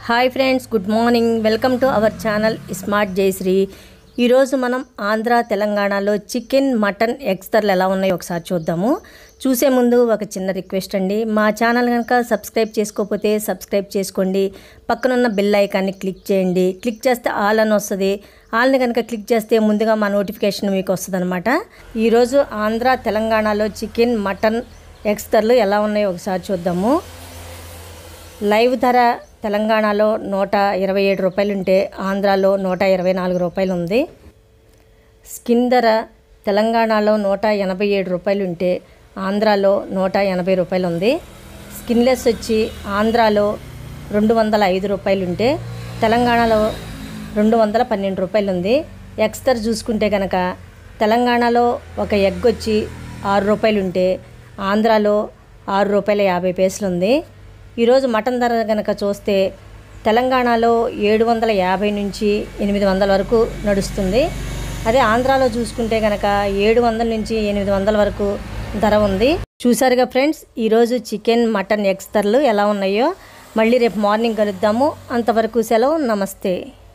hi friends good morning welcome to our channel smart Jayashree ఈరోజు మనం ఆంధ్ర తెలంగాణలో చికెన్ మటన్ ఎగ్స్ ధరలు ఎలా ఉన్నాయో ఒకసారి చూద్దాము చూసే ముందు ఒక చిన్న రిక్వెస్ట్ అండి మా ఛానల్ కనుక సబ్స్క్రైబ్ చేసుకోకపోతే సబ్స్క్రైబ్ చేసుకోండి పక్కనున్న బెల్ ఐకాన్ని క్లిక్ చేయండి క్లిక్ చేస్తే ఆల్ అని వస్తుంది ఆల్ని కనుక క్లిక్ చేస్తే ముందుగా మా నోటిఫికేషన్ మీకు వస్తుంది అనమాట ఈరోజు ఆంధ్ర తెలంగాణలో చికెన్ మటన్ ఎగ్స్ ధరలు ఎలా ఉన్నాయో ఒకసారి చూద్దాము లైవ్ ధర తెలంగాణలో నూట ఇరవై ఏడు రూపాయలు ఉంటే ఆంధ్రాలో నూట ఇరవై నాలుగు రూపాయలు ఉంది స్కిన్ ధర తెలంగాణలో నూట ఎనభై ఏడు రూపాయలు ఉంటే ఆంధ్రాలో నూట ఎనభై రూపాయలు ఉంది స్కిన్లెస్ వచ్చి ఆంధ్రాలో రెండు వందల ఐదు రూపాయలు ఉంటే తెలంగాణలో రెండు వందల పన్నెండు రూపాయలు ఉంది ఎగ్స్ ధర చూసుకుంటే కనుక తెలంగాణలో ఒక ఎగ్ వచ్చి ఆరు రూపాయలు ఉంటే ఆంధ్రాలో ఆరు రూపాయల యాభై పైసలు ఉంది ఈరోజు మటన్ ధర కనుక చూస్తే తెలంగాణలో ఏడు వందల యాభై నుంచి ఎనిమిది వందల వరకు నడుస్తుంది అదే ఆంధ్రాలో చూసుకుంటే కనుక ఏడు వందల నుంచి ఎనిమిది వందల వరకు ధర ఉంది చూసారుగా ఫ్రెండ్స్ ఈరోజు చికెన్ మటన్ ఎగ్స్ ధరలు ఎలా ఉన్నాయో మళ్ళీ రేపు మార్నింగ్ కలుద్దాము అంతవరకు సెలవు నమస్తే